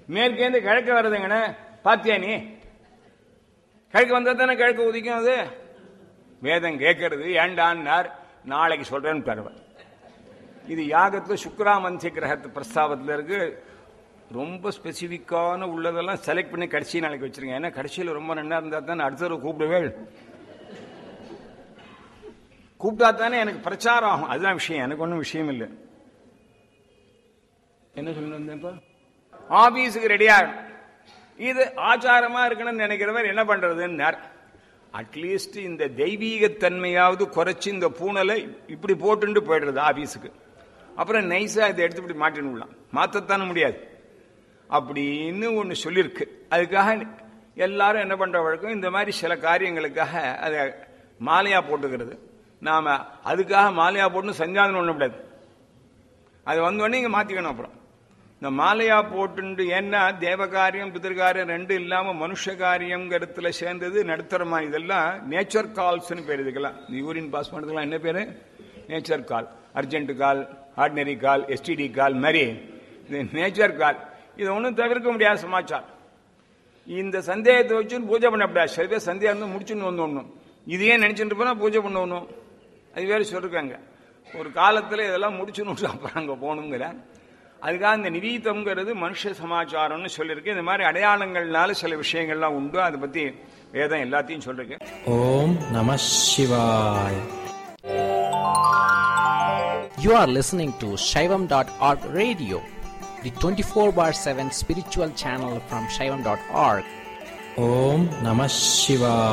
மேற்கேந்து கிழக்கு வருதுங்கண்ணே பாத்தியா நீ கிழக்கு வந்தா தானே கிழக்கு உதிக்கும் அது வேதம் கேட்கறது ஏண்டான்னார் நாளைக்கு சொல்றேன்னு தருவேன் இது யாகத்துல சுக்ராமன்சி கிரகத்து பிரஸ்தாபத்தில் இருக்கு ரொம்ப ஸ்பெசிஃபிக்கான உள்ளதெல்லாம் செலக்ட் பண்ணி கடைசி நாளைக்கு வச்சிருங்க ஏன்னா கடைசியில் ரொம்ப நல்லா இருந்தா தானே அடுத்த தடவை கூப்பிடுவேள் கூப்பிட்டா தானே எனக்கு பிரச்சாரம் ஆகும் அதுதான் விஷயம் எனக்கு ஒன்றும் விஷயம் இல்லை என்ன சொல்லிருந்தேன்ப்பா ஆபீஸுக்கு ரெடியா இது ஆச்சாரமா இருக்கணும்னு நினைக்கிறவர் என்ன பண்றதுன்னார் அட்லீஸ்ட் இந்த தெய்வீகத்தன்மையாவது குறைச்சி இந்த பூனலை இப்படி போட்டுட்டு போயிடுறது ஆபீஸுக்கு அப்புறம் நைஸா இதை எடுத்து இப்படி மாட்டின்னு விடலாம் மாற்றத்தானே முடியாது அப்படின்னு ஒன்று சொல்லியிருக்கு அதுக்காக எல்லாரும் என்ன பண்ற வழக்கம் இந்த மாதிரி சில காரியங்களுக்காக அதை மாலையா போட்டுக்கிறது நாம அதுக்காக மாலையா போட்டு சஞ்சாதனம் பண்ண முடியாது அது வந்தோடனே இங்கே மாற்றிக்கணும் அப்புறம் இந்த மாலையா போட்டுண்டு ஏன்னா தேவ காரியம் பிதர்காரியம் ரெண்டு இல்லாம மனுஷ காரியங்கிறதுல சேர்ந்தது நடுத்தரமா இதெல்லாம் நேச்சர் கால்ஸ்னு பேர் இதுக்கெல்லாம் இந்த யூரின் பாஸ் பண்ணுறதுலாம் என்ன பேரு nature call urgent call ordinary call STD call மாதிரி இது நேச்சர் கால் இது ஒன்றும் தவிர்க்க முடியாத சமாச்சாரம் இந்த சந்தேகத்தை வச்சு பூஜை பண்ணக்கூடாது சில பேர் சந்தேகம் இருந்து முடிச்சுன்னு வந்து ஒண்ணும் இதையே நினைச்சிட்டு போனா பூஜை பண்ணணும் அது வேற சொல்லிருக்காங்க ஒரு காலத்துல இதெல்லாம் முடிச்சுன்னு அப்புறம் அங்க போகணுங்கிற அதுக்காக இந்த நிவீதம்ங்கிறது மனுஷ சமாச்சாரம்னு சொல்லியிருக்கு இந்த மாதிரி அடையாளங்கள்னால சில விஷயங்கள்லாம் உண்டு அதை பத்தி வேதம் எல்லாத்தையும் சொல்லிருக்கு ஓம் நம சிவாய் You are listening to Shaivam.org radio, the 24 bar 7 spiritual channel from Shaivam.org. ஓம் நம சிவாய்